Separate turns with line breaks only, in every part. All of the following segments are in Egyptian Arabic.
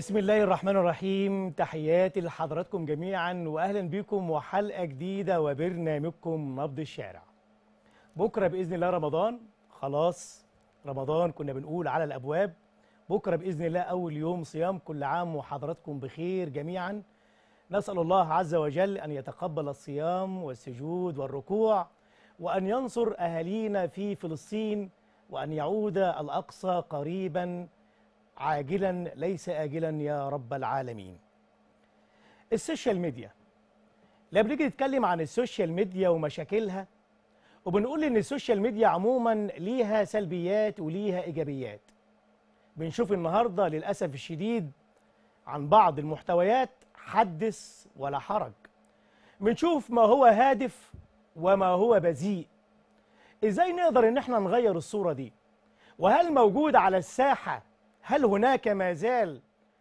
بسم الله الرحمن الرحيم تحياتي لحضراتكم جميعا واهلا بكم وحلقه جديده وبرنامجكم نبض الشارع بكره باذن الله رمضان خلاص رمضان كنا بنقول على الابواب بكره باذن الله اول يوم صيام كل عام وحضراتكم بخير جميعا نسال الله عز وجل ان يتقبل الصيام والسجود والركوع وان ينصر اهالينا في فلسطين وان يعود الاقصى قريبا عاجلا ليس آجلا يا رب العالمين السوشيال ميديا لا بنيجي نتكلم عن السوشيال ميديا ومشاكلها وبنقول ان السوشيال ميديا عموما ليها سلبيات وليها ايجابيات بنشوف النهارده للاسف الشديد عن بعض المحتويات حدث ولا حرج بنشوف ما هو هادف وما هو بذيء ازاي نقدر ان احنا نغير الصوره دي وهل موجود على الساحه هل هناك ما زال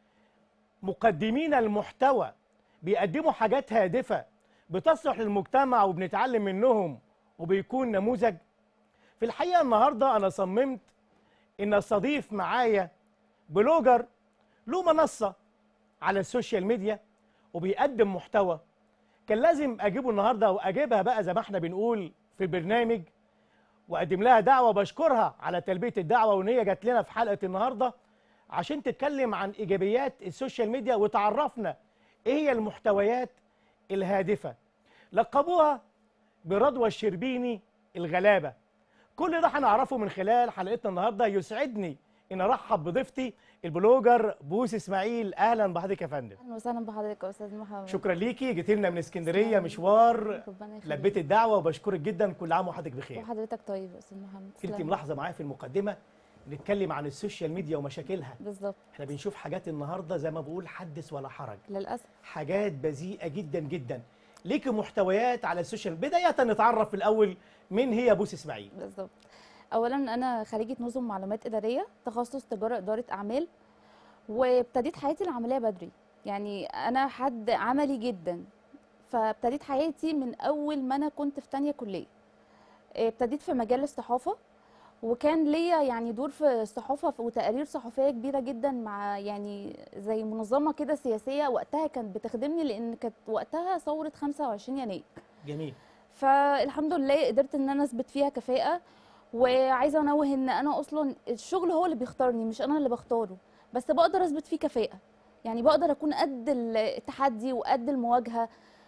مقدمين المحتوى بيقدموا حاجات هادفة بتصلح للمجتمع وبنتعلم منهم وبيكون نموذج في الحقيقة النهاردة أنا صممت إن أستضيف معايا بلوجر له منصة على السوشيال ميديا وبيقدم محتوى كان لازم أجيبه النهاردة وأجيبها بقى زي ما احنا بنقول في البرنامج وأقدم لها دعوة بشكرها على تلبية الدعوة وإن هي جات لنا في حلقة النهاردة عشان تتكلم عن ايجابيات السوشيال ميديا وتعرفنا ايه هي المحتويات الهادفه لقبوها برضوى الشربيني الغلابه كل ده هنعرفه من خلال حلقتنا النهارده يسعدني ان ارحب بضيفتي البلوجر بوس اسماعيل اهلا بحضرتك يا فندم
اهلا وسهلا بحضرتك يا استاذ محمد
شكرا ليكي جيتي لنا من اسكندريه مشوار
ربنا يخليك
لبيت الدعوه وبشكرك جدا كل عام وحضرتك بخير
وحضرتك طيب يا استاذ محمد
كنت
تسلم.
ملاحظه معايا في المقدمه نتكلم عن السوشيال ميديا ومشاكلها
بالظبط
احنا بنشوف حاجات النهارده زي ما بقول حدث ولا حرج
للاسف
حاجات بذيئه جدا جدا ليك محتويات على السوشيال بدايه نتعرف في الاول مين هي بوس اسماعيل
بالظبط اولا انا خريجه نظم معلومات اداريه تخصص تجاره اداره اعمال وابتديت حياتي العمليه بدري يعني انا حد عملي جدا فابتديت حياتي من اول ما انا كنت في تانية كليه ابتديت في مجال الصحافه وكان ليا يعني دور في الصحافه وتقارير صحفيه كبيره جدا مع يعني زي منظمه كده سياسيه وقتها كانت بتخدمني لان كانت وقتها ثوره 25 يناير
جميل
فالحمد لله قدرت ان انا اثبت فيها كفاءه وعايزه انوه ان انا اصلا الشغل هو اللي بيختارني مش انا اللي بختاره بس بقدر اثبت فيه كفاءه يعني بقدر اكون قد التحدي وقد المواجهه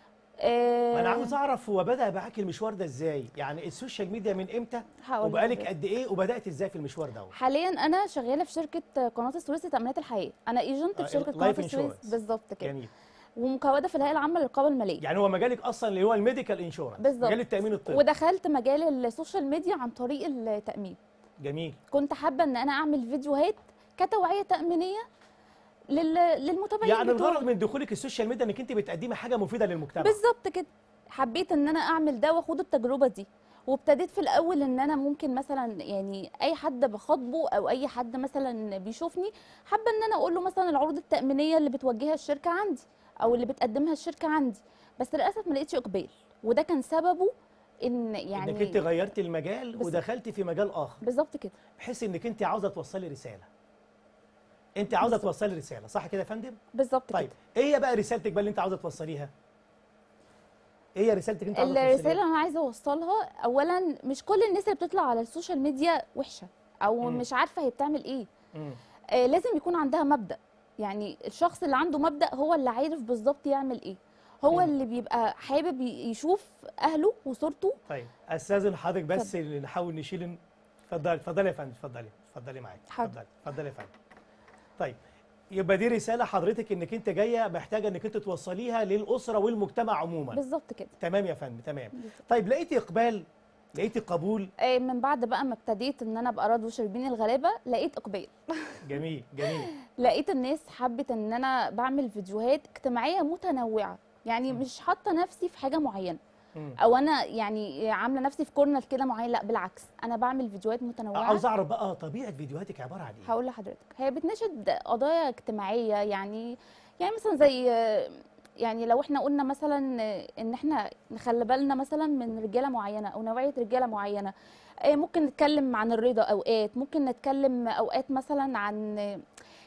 ما انا
آه،
عاوز اعرف هو بدا معاك المشوار ده ازاي يعني السوشيال ميديا من امتى
هقول
وبقالك
لحضرتك.
قد ايه وبدات ازاي في المشوار ده
حاليا انا شغاله في شركه قناه السويس لتامينات الحياه انا ايجنت
آه،
في شركه
Life
قناه السويس
Insurance.
بالظبط كده
جميل
ومكوده في الهيئه العامه للرقابه الماليه
يعني هو مجالك اصلا اللي هو الميديكال انشورنس
بالظبط.
مجال التامين الطبي
ودخلت مجال السوشيال ميديا عن طريق التامين
جميل
كنت حابه ان انا اعمل فيديوهات كتوعيه تامينيه لل... للمتابعين
يعني
بتوعي.
الغرض من دخولك السوشيال ميديا انك انت بتقدمي حاجه مفيده للمجتمع
بالظبط كده حبيت ان انا اعمل ده واخد التجربه دي وابتديت في الاول ان انا ممكن مثلا يعني اي حد بخاطبه او اي حد مثلا بيشوفني حابه ان انا اقول له مثلا العروض التامينيه اللي بتوجهها الشركه عندي او اللي بتقدمها الشركه عندي بس للاسف ما لقيتش اقبال وده كان سببه ان يعني
انك انت غيرتي المجال
بالظبط.
ودخلتي في مجال اخر
بالظبط كده
بحيث انك انت عاوزه توصلي رساله انت عاوزه
بالظبط.
توصلي رساله صح كده يا فندم
بالظبط
طيب
كده
ايه هي بقى رسالتك بقى اللي انت عاوزه توصليها ايه هي رسالتك انت عاوزه
الرساله
توصليها
اللي انا عايزه اوصلها اولا مش كل الناس اللي بتطلع على السوشيال ميديا وحشه او
مم.
مش عارفه هي بتعمل ايه
مم.
آه لازم يكون عندها مبدأ يعني الشخص اللي عنده مبدأ هو اللي عارف بالظبط يعمل ايه هو
مم.
اللي بيبقى حابب ي- يشوف اهله وصورته
طيب استاذن حضرتك بس نحاول نشيل اتفضلي اتفضلي يا فندم اتفضلي اتفضلي معايا
حاضر.
اتفضلي اتفضلي يا فندم طيب يبقى دي رساله حضرتك انك انت جايه محتاجه انك انت توصليها للاسره والمجتمع عموما
بالظبط كده
تمام يا فندم تمام
بالظبط.
طيب لقيتي اقبال لقيتي قبول
آه من بعد بقى ما ابتديت ان انا ابقى رضوى شربين الغلابه لقيت اقبال
جميل جميل
لقيت الناس حبت ان انا بعمل فيديوهات اجتماعيه متنوعه يعني
مم.
مش حاطه نفسي في حاجه معينه
مم.
او انا يعني عامله نفسي في كورنر كده معين لا بالعكس انا بعمل فيديوهات متنوعه
عاوز اعرف بقى طبيعه فيديوهاتك عباره عن ايه
هقول لحضرتك هي بتناشد قضايا اجتماعيه يعني يعني مثلا زي يعني لو احنا قلنا مثلا ان احنا نخلي بالنا مثلا من رجاله معينه او نوعيه رجاله معينه آه، ممكن نتكلم عن الرضا اوقات ممكن نتكلم اوقات مثلا عن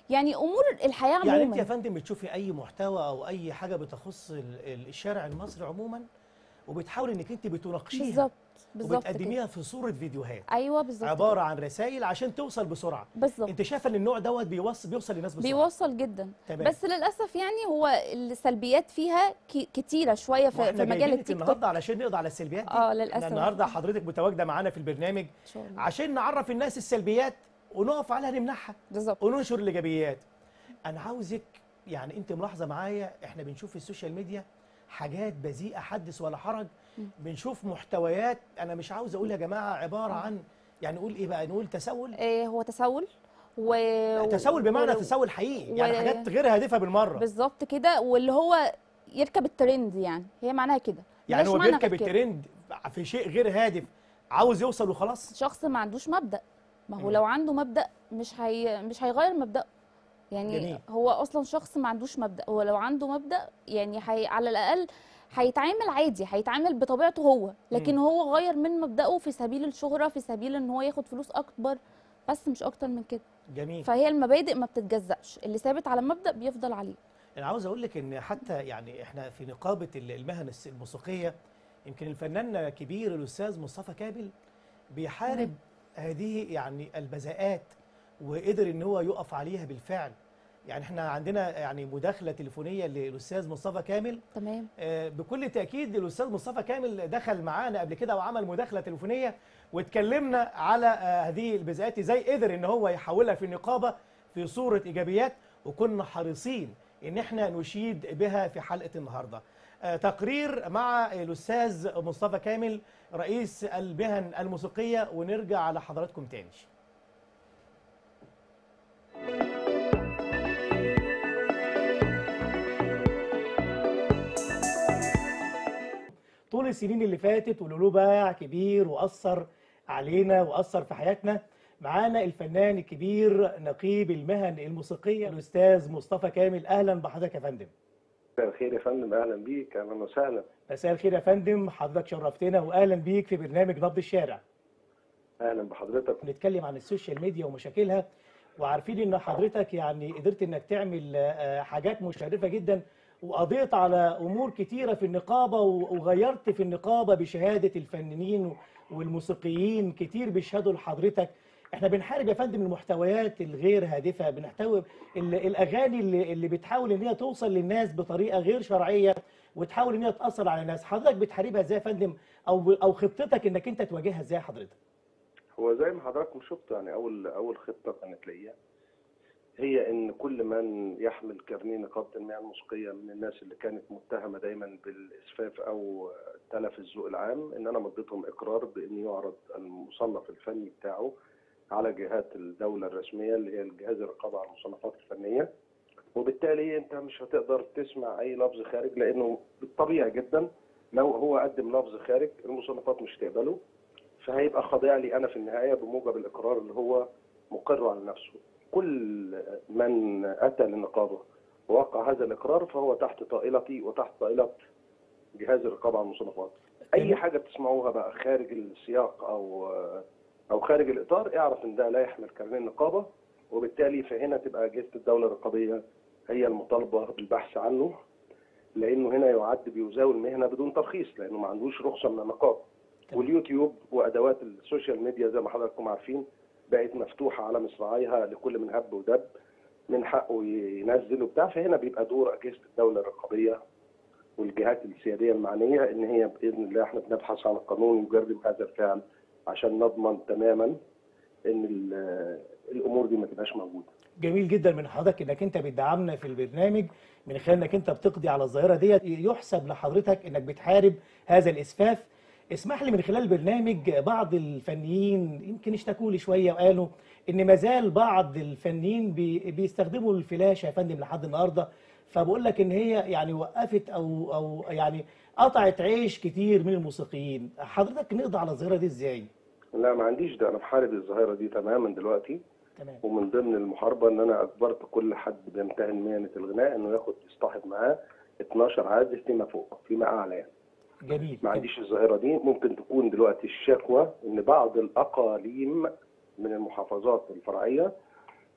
يعني امور الحياه
يعني انت
عموما
يا فندم بتشوفي اي محتوى او اي حاجه بتخص ال- ال- الشارع المصري عموما وبتحاولي انك انت بتناقشيها
بالظبط بالظبط كده.
وبتقدميها في صوره فيديوهات
ايوه بالظبط
عباره
كده.
عن رسائل عشان توصل بسرعه
بالظبط
انت شايفه ان النوع دوت بيوصل بيوصل للناس بسرعه
بيوصل جدا
تمام.
بس للاسف يعني هو السلبيات فيها ك- كتيره شويه في,
واحنا
في مجال
جايبينك
التيك توك
النهارده علشان نقضي على السلبيات دي
اه
احنا
للاسف
النهارده حضرتك متواجده معانا في البرنامج
ان شاء الله
عشان نعرف الناس السلبيات ونقف عليها نمنعها
بالظبط
وننشر الايجابيات انا عاوزك يعني انت ملاحظه معايا احنا بنشوف في السوشيال ميديا حاجات بذيئه حدث ولا حرج بنشوف محتويات انا مش عاوز اقول يا جماعه عباره عن يعني نقول ايه بقى نقول تسول
آه هو تسول و
تسول بمعنى
و-
تسول حقيقي يعني
و-
حاجات غير هادفه بالمره
بالظبط كده واللي هو يركب الترند يعني هي معناها كده
يعني
ملهاش
هو
معنى
بيركب
غير كده.
الترند في شيء غير هادف عاوز يوصل وخلاص
شخص ما عندوش مبدأ ما هو
مم.
لو عنده مبدأ مش هي مش هيغير مبدأه يعني
جميل.
هو اصلا شخص ما عندوش مبدأ هو لو عنده مبدأ يعني هي على الاقل هيتعامل عادي هيتعامل بطبيعته هو لكن
مم.
هو غير من مبدأه في سبيل الشهرة في سبيل ان هو ياخد فلوس اكبر بس مش اكتر من كده
جميل
فهي المبادئ ما بتتجزأش اللي ثابت على مبدأ بيفضل عليه
انا عاوز اقول لك ان حتى يعني احنا في نقابه ال- المهن الس- الموسيقيه يمكن الفنان الكبير الاستاذ مصطفى كامل بيحارب هذه يعني البذاءات وقدر ان هو يقف عليها بالفعل يعني احنا عندنا يعني مداخله تليفونيه للاستاذ مصطفى كامل
تمام
آه، بكل تاكيد الاستاذ مصطفى كامل دخل معانا قبل كده وعمل مداخله تليفونيه واتكلمنا على آه، هذه البذاءات ازاي قدر ان هو يحولها في النقابه في صوره ايجابيات وكنا حريصين ان احنا نشيد بها في حلقه النهارده آه، تقرير مع الاستاذ مصطفى كامل رئيس المهن الموسيقيه ونرجع على حضراتكم تاني طول السنين اللي فاتت واللي له باع كبير واثر علينا واثر في حياتنا معانا الفنان الكبير نقيب المهن الموسيقيه الاستاذ مصطفى كامل اهلا بحضرتك يا فندم
مساء الخير يا فندم اهلا بيك اهلا وسهلا
مساء الخير يا فندم حضرتك شرفتنا واهلا بيك في برنامج نبض الشارع
اهلا بحضرتك
بنتكلم عن السوشيال ميديا ومشاكلها وعارفين ان حضرتك يعني قدرت انك تعمل آه، حاجات مشرفه جدا وقضيت على امور كتيره في النقابه و- وغيرت في النقابه بشهاده الفنانين والموسيقيين كتير بيشهدوا لحضرتك احنا بنحارب يا فندم المحتويات الغير هادفه بنحتوي ال- الاغاني اللي, اللي بتحاول ان هي توصل للناس بطريقه غير شرعيه وتحاول ان هي تاثر على الناس حضرتك بتحاربها ازاي يا فندم او او خطتك انك انت تواجهها ازاي حضرتك
هو زي ما حضراتكم شفتوا يعني اول اول خطه كانت ليا هي ان كل من يحمل كارنيه نقابه المهن الموسيقيه من الناس اللي كانت متهمه دايما بالاسفاف او تلف الذوق العام ان انا مضيتهم اقرار بان يعرض المصنف الفني بتاعه على جهات الدوله الرسميه اللي هي الجهاز الرقابه على المصنفات الفنيه وبالتالي انت مش هتقدر تسمع اي لفظ خارج لانه بالطبيعي جدا لو هو قدم لفظ خارج المصنفات مش تقبله فهيبقى خاضع لي انا في النهايه بموجب الاقرار اللي هو مقر على نفسه. كل من اتى للنقابه ووقع هذا الاقرار فهو تحت طائلتي وتحت طائله جهاز الرقابه على المصنفات. اي حاجه بتسمعوها بقى خارج السياق او او خارج الاطار اعرف ان ده لا يحمل كارنيه النقابه وبالتالي فهنا تبقى اجهزه الدوله الرقابيه هي المطالبه بالبحث عنه لانه هنا يعد بيزاول المهنه بدون ترخيص لانه ما عندوش رخصه من النقابه.
تمام.
واليوتيوب وادوات السوشيال ميديا زي ما حضراتكم عارفين بقت مفتوحه على مصراعيها لكل من هب ودب من حقه ينزل وبتاع فهنا بيبقى دور اجهزه الدوله الرقابيه والجهات السياديه المعنيه ان هي باذن الله احنا بنبحث عن القانون يجرم هذا الفعل عشان نضمن تماما ان ال- الامور دي ما تبقاش موجوده.
جميل جدا من حضرتك انك انت بتدعمنا في البرنامج من خلال انك انت بتقضي على الظاهره ديت يحسب لحضرتك انك بتحارب هذا الاسفاف اسمح لي من خلال البرنامج بعض الفنيين يمكن اشتكوا لي شويه وقالوا ان ما زال بعض الفنيين بي بيستخدموا الفلاشه يا فندم لحد النهارده فبقول لك ان هي يعني وقفت او او يعني قطعت عيش كتير من الموسيقيين حضرتك نقضي على الظاهره دي ازاي
لا ما عنديش ده انا بحارب الظاهره دي تماما دلوقتي
تمام
ومن ضمن المحاربه ان انا اجبرت كل حد بيمتهن مهنه الغناء انه ياخد يصطحب معاه 12 عازف فيما فوق فيما اعلى يعني
جميل
ما عنديش الظاهره دي ممكن تكون دلوقتي الشكوى ان بعض الاقاليم من المحافظات الفرعيه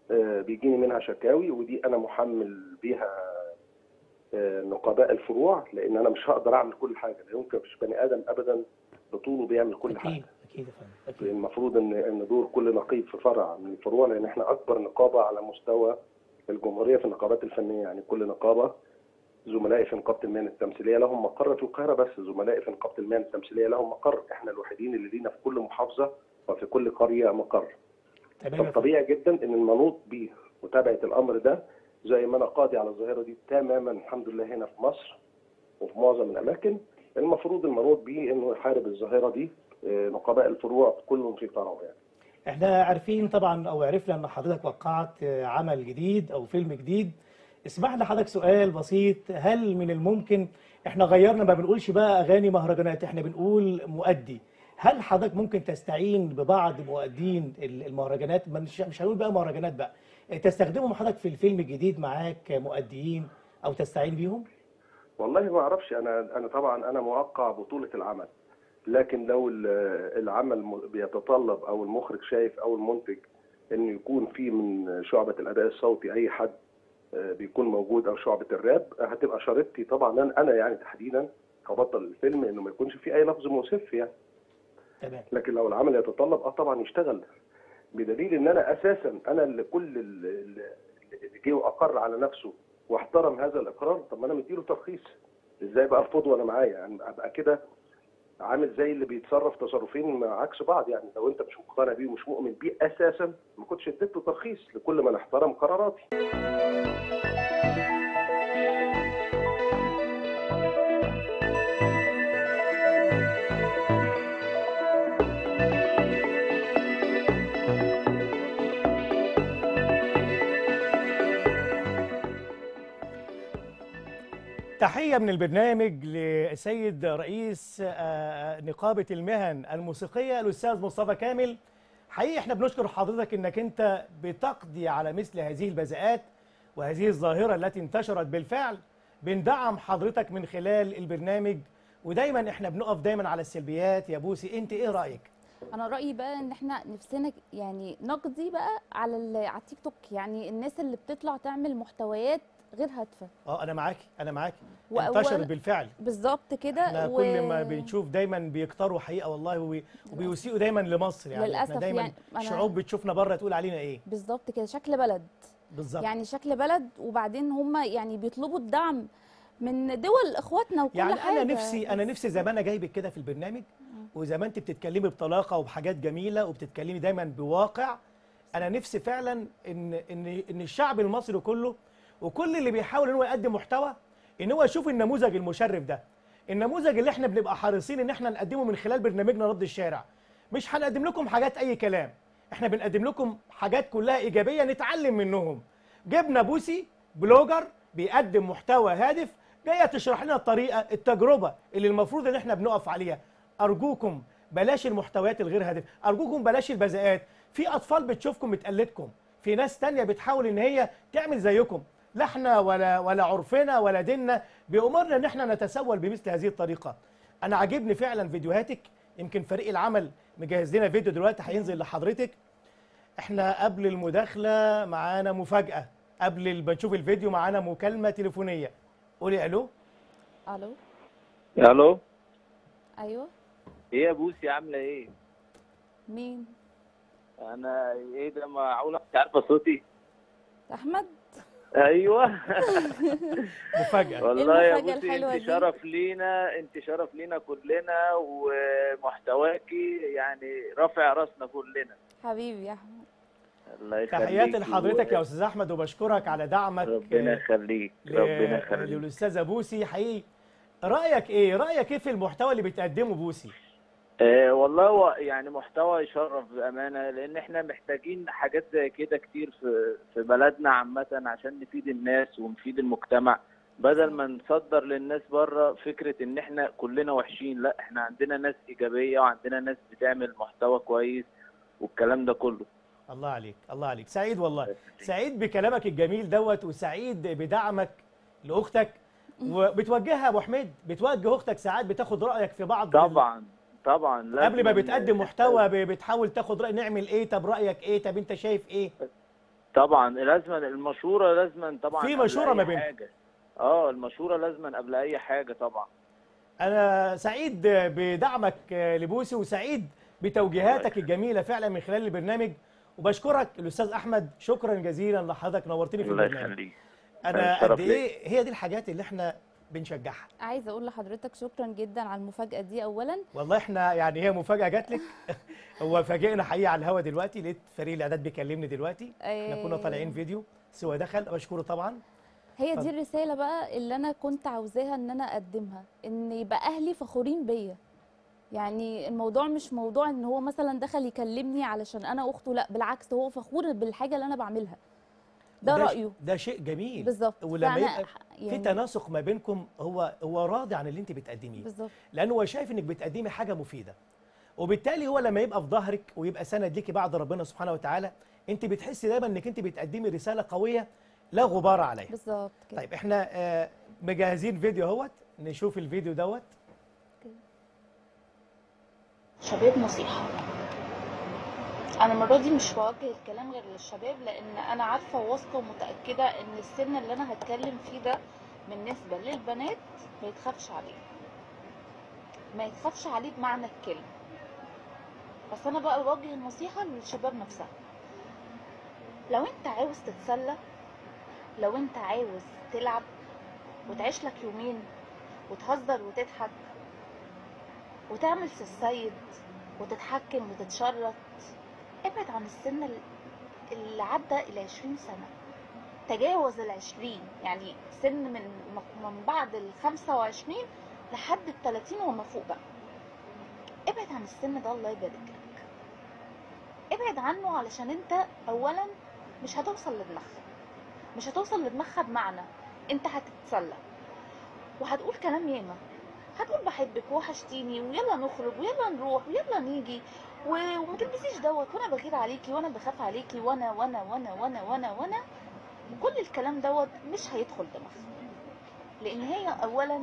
آه، بيجيني منها شكاوي ودي انا محمل بيها آه، نقباء الفروع لان انا مش هقدر اعمل كل حاجه لا يمكن مش بني ادم ابدا بطوله بيعمل كل حاجه
اكيد اكيد يا فندم اكيد
المفروض ان ان دور كل نقيب في فرع من الفروع لان احنا اكبر نقابه على مستوى الجمهوريه في النقابات الفنيه يعني كل نقابه زملائي في نقابه المهن التمثيليه لهم مقر في القاهره بس زملائي في نقابه المهن التمثيليه لهم مقر احنا الوحيدين اللي لينا في كل محافظه وفي كل قريه مقر
تمام يا فندم
فالطبيعي جدا ان المنوط بمتابعه الامر ده زي ما انا قاضي على الظاهره دي تماما الحمد لله هنا في مصر وفي معظم الاماكن المفروض المنوط بيه انه يحارب الظاهره دي آه، نقباء الفروع كلهم في فرعه يعني
احنا عارفين طبعا او عرفنا ان حضرتك وقعت آه، عمل جديد او فيلم جديد اسمح لي حضرتك سؤال بسيط هل من الممكن احنا غيرنا ما بنقولش بقى اغاني مهرجانات احنا بنقول مؤدي هل حضرتك ممكن تستعين ببعض مؤدين ال- المهرجانات ما مش مش هنقول بقى مهرجانات بقى تستخدمهم حضرتك في الفيلم الجديد معاك مؤديين او تستعين بيهم
والله ما اعرفش انا انا طبعا انا موقع بطوله العمل لكن لو ال- العمل م- بيتطلب او المخرج شايف او المنتج انه يكون في من شعبه الاداء الصوتي اي حد آه، بيكون موجود او شعبه الراب هتبقى شريطتي طبعا انا أنا يعني تحديدا كبطل الفيلم انه ما يكونش في اي لفظ موصف يعني
تمام
لكن لو العمل يتطلب اه طبعا يشتغل بدليل ان انا اساسا انا اللي كل ال- ال- اللي جه واقر على نفسه واحترم هذا الاقرار طب ما انا مديله ترخيص ازاي بقى ارفضه وانا معايا يعني ابقى كده عامل زي اللي بيتصرف تصرفين مع عكس بعض يعني لو انت مش مقتنع بيه ومش مؤمن بيه اساسا ما كنتش اديت له ترخيص لكل من احترم قراراتي
تحية من البرنامج لسيد رئيس آه، نقابة المهن الموسيقية الأستاذ مصطفى كامل حقيقي احنا بنشكر حضرتك انك انت بتقضي على مثل هذه البذاءات وهذه الظاهرة التي انتشرت بالفعل بندعم حضرتك من خلال البرنامج ودايما احنا بنقف دايما على السلبيات يا بوسي انت ايه رأيك؟
انا رايي بقى ان احنا نفسنا يعني نقضي بقى على ال- على التيك توك يعني الناس اللي بتطلع تعمل محتويات غير هادفه
اه انا معاكي انا معاكي
وأول-
انتشرت بالفعل
بالظبط كده
احنا كل ما بنشوف دايما بيكتروا حقيقه والله وبي- وبيسيئوا دايما لمصر يعني
للأسف
احنا دايما
يعني أنا-
الشعوب بتشوفنا بره تقول علينا ايه
بالظبط كده شكل بلد
بالظبط
يعني شكل بلد وبعدين هم يعني بيطلبوا الدعم من دول اخواتنا وكل
يعني
حاجه
انا نفسي انا نفسي زي ما انا جايبك كده في البرنامج وزي ما انت بتتكلمي بطلاقه وبحاجات جميله وبتتكلمي دايما بواقع انا نفسي فعلا ان ان ان الشعب المصري كله وكل اللي بيحاول ان هو يقدم محتوى ان هو يشوف النموذج المشرف ده النموذج اللي احنا بنبقى حريصين ان احنا نقدمه من خلال برنامجنا نبض الشارع مش هنقدم لكم حاجات اي كلام احنا بنقدم لكم حاجات كلها ايجابيه نتعلم منهم جبنا بوسي بلوجر بيقدم محتوى هادف جايه تشرح لنا الطريقه التجربه اللي المفروض ان احنا بنقف عليها ارجوكم بلاش المحتويات الغير هادفه ارجوكم بلاش البذاءات في اطفال بتشوفكم بتقلدكم في ناس تانية بتحاول ان هي تعمل زيكم لا احنا ولا ولا عرفنا ولا ديننا بيأمرنا ان احنا نتسول بمثل هذه الطريقه انا عاجبني فعلا فيديوهاتك يمكن فريق العمل مجهز لنا فيديو دلوقتي هينزل لحضرتك احنا قبل المداخله معانا مفاجاه قبل ال- ما نشوف الفيديو معانا مكالمه تليفونيه قولي الو
الو
الو
ايوه
ايه يا بوسي عامله ايه
مين
انا ايه ده معقوله مش عارفه صوتي
احمد
ايوه
مفاجاه
والله يا
المفاجأة
بوسي
الحلوة
انت
دي؟
شرف لينا انت شرف لينا كلنا ومحتواكي يعني رافع راسنا كلنا
حبيبي يا احمد
الله يخليك
تحياتي لحضرتك يا استاذ احمد وبشكرك على دعمك
ربنا
آه،
يخليك
ل-
ربنا يخليك
للاستاذه بوسي حقيقي رايك ايه رايك ايه في المحتوى اللي بتقدمه بوسي
آه والله هو يعني محتوى يشرف بامانه لان احنا محتاجين حاجات زي كده كتير في في بلدنا عامه عشان نفيد الناس ونفيد المجتمع بدل ما نصدر للناس بره فكره ان احنا كلنا وحشين لا احنا عندنا ناس ايجابيه وعندنا ناس بتعمل محتوى كويس والكلام ده كله
الله عليك الله عليك سعيد والله سعيد بكلامك الجميل دوت وسعيد بدعمك لاختك وبتوجهها يا ابو حميد بتوجه اختك ساعات بتاخد رايك في بعض ال-
طبعا طبعا
قبل ما
لازم
بتقدم محتوى ب- بتحاول تاخد راي نعمل ايه طب رايك ايه طب انت شايف ايه
طبعا لازما المشوره لازما طبعا
في
قبل
مشورة
أي
ما بينكم.
حاجه اه المشوره لازما قبل اي حاجه طبعا
انا سعيد بدعمك لبوسي وسعيد بتوجيهاتك الجميله فعلا من خلال البرنامج وبشكرك الاستاذ احمد شكرا جزيلا لحضرتك نورتني في
الله
البرنامج
يخليك
انا
شرف
قد
ليا.
ايه هي دي الحاجات اللي احنا بنشجعها
عايزه اقول لحضرتك شكرا جدا على المفاجاه دي اولا
والله احنا يعني هي مفاجاه جات لك هو فاجئنا حقيقه على الهوا دلوقتي لقيت فريق الاعداد بيكلمني دلوقتي احنا كنا
آه،
طالعين فيديو سوى دخل بشكره طبعا
هي
اتفضل.
دي الرساله بقى اللي انا كنت عاوزاها ان انا اقدمها ان يبقى اهلي فخورين بيا يعني الموضوع مش موضوع ان هو مثلا دخل يكلمني علشان انا اخته لا بالعكس هو فخور بالحاجه اللي انا بعملها ده
وده ش-
رايه
ده شيء جميل
بالظبط
ولما
فأنا
يبقى في
يعني
تناسق ما بينكم هو هو راضي عن اللي انت بتقدميه
بالظبط
لانه هو شايف انك بتقدمي حاجه مفيده وبالتالي هو لما يبقى في ظهرك ويبقى سند ليكي بعد ربنا سبحانه وتعالى انت بتحسي دايما انك انت بتقدمي رساله قويه لا غبار عليها
بالظبط كده
طيب احنا آه، مجهزين فيديو اهوت نشوف الفيديو دوت
شباب نصيحة أنا المرة دي مش بوجه الكلام غير للشباب لأن أنا عارفة وواثقة ومتأكدة إن السن اللي أنا هتكلم فيه ده بالنسبة للبنات ما يتخافش عليه ما يتخافش عليه بمعنى الكلمة بس أنا بقى بوجه النصيحة للشباب نفسها لو أنت عاوز تتسلى لو أنت عاوز تلعب وتعيش لك يومين وتهزر وتضحك وتعمل في السيد وتتحكم وتتشرط ابعد عن السن ال- اللي عدى ال 20 سنة تجاوز ال 20 يعني سن من من بعد ال 25 لحد ال 30 وما فوق بقى ابعد عن السن ده الله يبارك لك ابعد عنه علشان انت اولا مش هتوصل لدماغها مش هتوصل لدماغها بمعنى انت هتتسلى وهتقول كلام ياما هتقول بحبك وحشتيني ويلا نخرج ويلا نروح ويلا نيجي و- وما تلبسيش دوت وانا بغير عليكي وانا بخاف عليكي وانا وانا وانا وانا وانا وانا كل الكلام دوت مش هيدخل دماغها لان هي اولا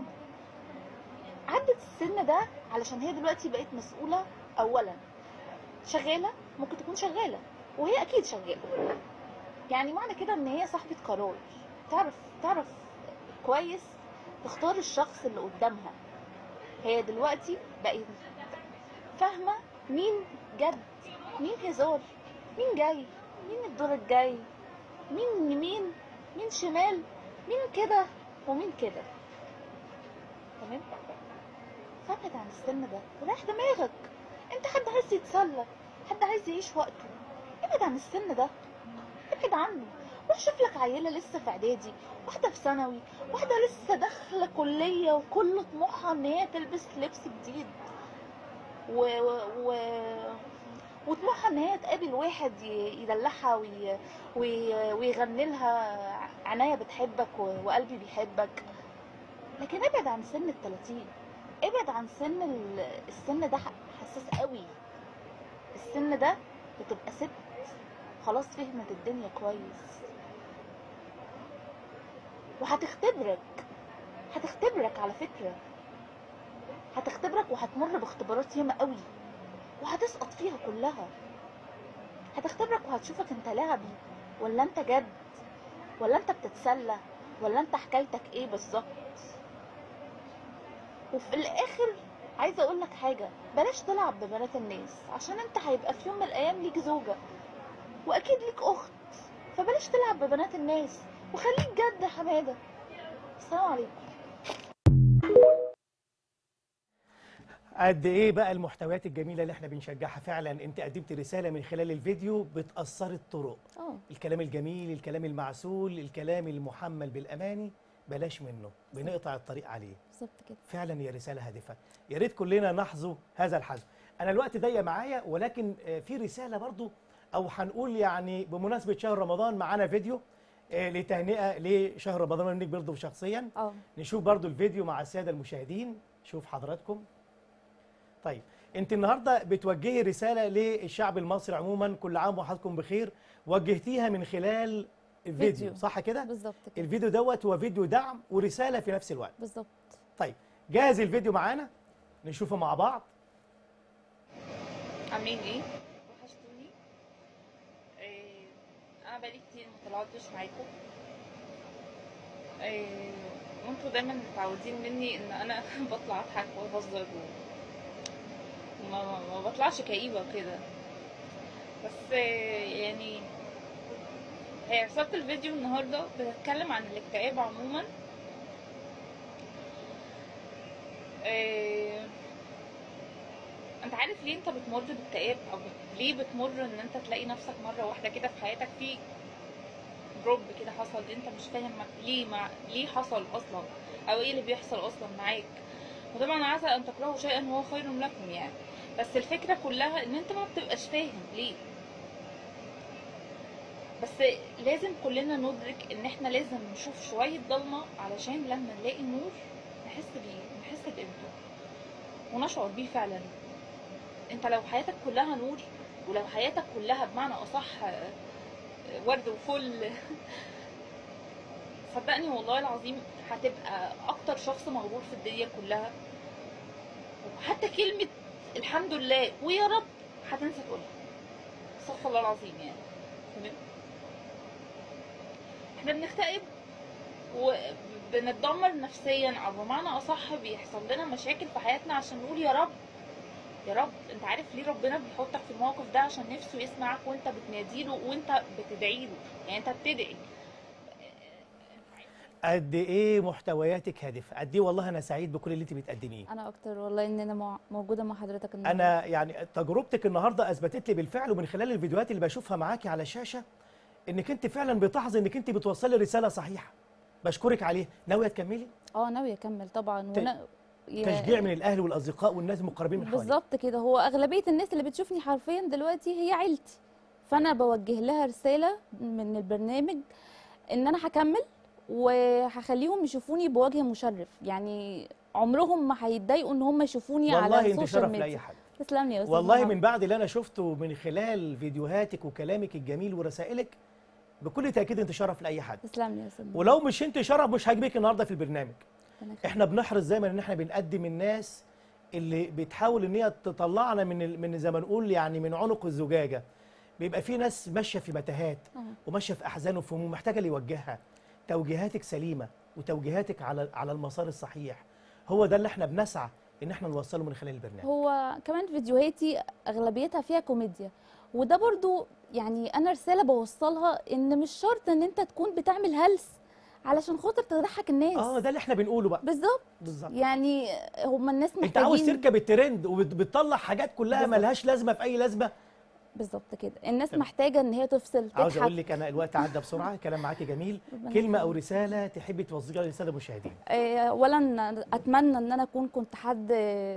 عدت السن ده علشان هي دلوقتي بقت مسؤولة اولا شغالة ممكن تكون شغالة وهي اكيد شغالة يعني معنى كده ان هي صاحبة قرار تعرف تعرف كويس تختار الشخص اللي قدامها هي دلوقتي بقت فاهمة مين جد مين هزار مين جاي مين الدور الجاي مين يمين مين شمال مين كده ومين كده تمام فابعد عن السن ده وريح دماغك انت حد عايز يتسلى حد عايز يعيش وقته ابعد عن السن ده ابعد عنه روح شوف لك عيله لسه في اعدادي واحده في ثانوي واحده لسه داخله كليه وكل طموحها ان هي تلبس لبس جديد و, و... و... وطموحها ان هي تقابل واحد ي- يدلعها وي... وي... ويغني لها عناية بتحبك و... وقلبي بيحبك لكن ابعد عن سن التلاتين ابعد عن سن ال... السن ده حساس قوي السن ده بتبقى ست خلاص فهمت الدنيا كويس وهتختبرك هتختبرك على فكرة هتختبرك وهتمر باختبارات ياما قوي وهتسقط فيها كلها هتختبرك وهتشوفك انت لعبي ولا انت جد ولا انت بتتسلى ولا انت حكايتك ايه بالظبط وفي الاخر عايزه اقول لك حاجه بلاش تلعب ببنات الناس عشان انت هيبقى في يوم من الايام ليك زوجه واكيد ليك اخت فبلاش تلعب ببنات الناس وخليك جد يا حماده السلام عليكم
قد ايه بقى المحتويات الجميله اللي احنا بنشجعها فعلا انت قدمت رساله من خلال الفيديو بتاثر الطرق
اه
الكلام الجميل الكلام المعسول الكلام المحمل بالاماني بلاش منه بنقطع الطريق عليه
بالظبط كده
فعلا هي رساله هادفه يا ريت كلنا نحظو هذا الحظ انا الوقت ضيق معايا ولكن آه، في رساله برضو او هنقول يعني بمناسبه شهر رمضان معانا فيديو آه، لتهنئه لشهر رمضان منك برضو شخصيا
اه
نشوف برضو الفيديو مع الساده المشاهدين شوف حضراتكم طيب انت النهارده بتوجهي رساله للشعب المصري عموما كل عام وحضراتكم بخير وجهتيها من خلال الفيديو
فيديو.
صح كده
بالظبط كده
الفيديو دوت هو فيديو دعم ورساله في نفس الوقت
بالظبط
طيب جاهز الفيديو معانا نشوفه مع بعض
عاملين ايه وحشتوني إيه، انا بقالي كتير ما طلعتش معاكم إيه، وانتوا دايما متعودين مني ان انا بطلع اضحك واهزر و... ما, ما ما بطلعش كئيبه وكده بس إيه، يعني هي رسالة الفيديو النهاردة بتتكلم عن الاكتئاب عموما إيه، انت عارف ليه انت بتمر باكتئاب او ليه بتمر ان انت تلاقي نفسك مرة واحدة كده في حياتك في دروب كده حصل انت مش فاهم ليه مع ليه حصل اصلا او ايه اللي بيحصل اصلا معاك وطبعا عسى ان تكرهوا شيئا وهو خير لكم يعني بس الفكرة كلها ان انت ما بتبقاش فاهم ليه بس لازم كلنا ندرك ان احنا لازم نشوف شوية ضلمة علشان لما نلاقي النور نحس بيه نحس بقيمته ونشعر بيه فعلا انت لو حياتك كلها نور ولو حياتك كلها بمعنى اصح آه، ورد وفل صدقني والله العظيم هتبقى اكتر شخص مغرور في الدنيا كلها وحتى كلمة الحمد لله ويا رب هتنسى تقولها استغفر الله العظيم يعني تمام احنا بنكتئب وبنتدمر نفسيا او بمعنى اصح بيحصل لنا مشاكل في حياتنا عشان نقول يا رب يا رب انت عارف ليه ربنا بيحطك في الموقف ده عشان نفسه يسمعك وانت بتناديله وانت بتدعيله يعني انت بتدعي
قد ايه محتوياتك هادفه قد ايه والله انا سعيد بكل اللي انت بتقدميه
انا اكتر والله ان انا مع- موجوده مع حضرتك النهارده
انا يعني تجربتك النهارده اثبتت لي بالفعل ومن خلال الفيديوهات اللي بشوفها معاكي على الشاشه انك انت فعلا بتحظي انك انت بتوصلي رساله صحيحه بشكرك عليه ناويه تكملي
اه ناويه اكمل طبعا
ت-
ونا... يا-
تشجيع من الاهل والاصدقاء والناس المقربين من حواليك
بالظبط كده هو اغلبيه الناس اللي بتشوفني حرفيا دلوقتي هي عيلتي فانا بوجه لها رساله من البرنامج ان انا هكمل وهخليهم يشوفوني بوجه مشرف يعني عمرهم ما هيتضايقوا ان هم يشوفوني على
والله انت
السوشيال
شرف لاي
ميديا
حد
تسلم لي يا استاذ
والله
محمد.
من بعد اللي انا شفته من خلال فيديوهاتك وكلامك الجميل ورسائلك بكل تاكيد انت شرف لاي حد
تسلم لي يا استاذ محمد.
ولو مش انت شرف مش هجيبك النهارده في البرنامج
ربنا يخليك.
احنا بنحرص دايما ان احنا بنقدم الناس اللي بتحاول ان هي تطلعنا من ال- من زي ما نقول يعني من عنق الزجاجه بيبقى في ناس ماشيه في متاهات
آه.
وماشيه في احزان وفهموم محتاجه اللي يوجهها توجيهاتك سليمه وتوجيهاتك على على المسار الصحيح هو ده اللي احنا بنسعى ان احنا نوصله من خلال البرنامج
هو كمان فيديوهاتي اغلبيتها فيها كوميديا وده برضو يعني انا رساله بوصلها ان مش شرط ان انت تكون بتعمل هلس علشان خاطر تضحك الناس
اه ده اللي احنا بنقوله بقى
بالظبط
بالظبط
يعني هم الناس محتاجين
انت عاوز تركب الترند وبتطلع حاجات كلها
بالظبط.
ملهاش لازمه في اي لازمه
بالظبط كده الناس محتاجه ان هي تفصل
عاوز
تضحك
اقول لك انا الوقت عدى بسرعه الكلام معاكي جميل
ربنا
كلمه او
يخليك.
رساله تحبي توصليها للساده المشاهدين
آه، اولا اتمنى ان انا اكون كنت حد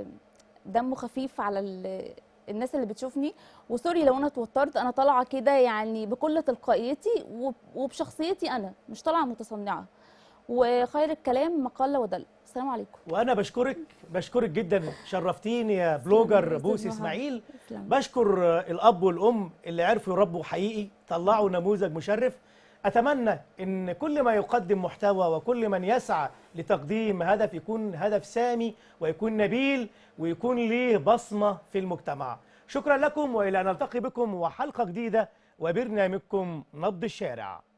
دمه خفيف على ال- الناس اللي بتشوفني وسوري لو انا اتوترت انا طالعه كده يعني بكل تلقائيتي وب- وبشخصيتي انا مش طالعه متصنعه وخير الكلام ما قل ودل السلام عليكم
وانا بشكرك بشكرك جدا شرفتيني يا
تسلم
بلوجر
يا أستاذ
بوسي
محمد.
اسماعيل
تسلم.
بشكر الاب والام اللي عرفوا يربوا حقيقي طلعوا نموذج مشرف اتمنى ان كل ما يقدم محتوى وكل من يسعى لتقديم هدف يكون هدف سامي ويكون نبيل ويكون ليه بصمه في المجتمع شكرا لكم والى ان نلتقي بكم وحلقه جديده وبرنامجكم نبض الشارع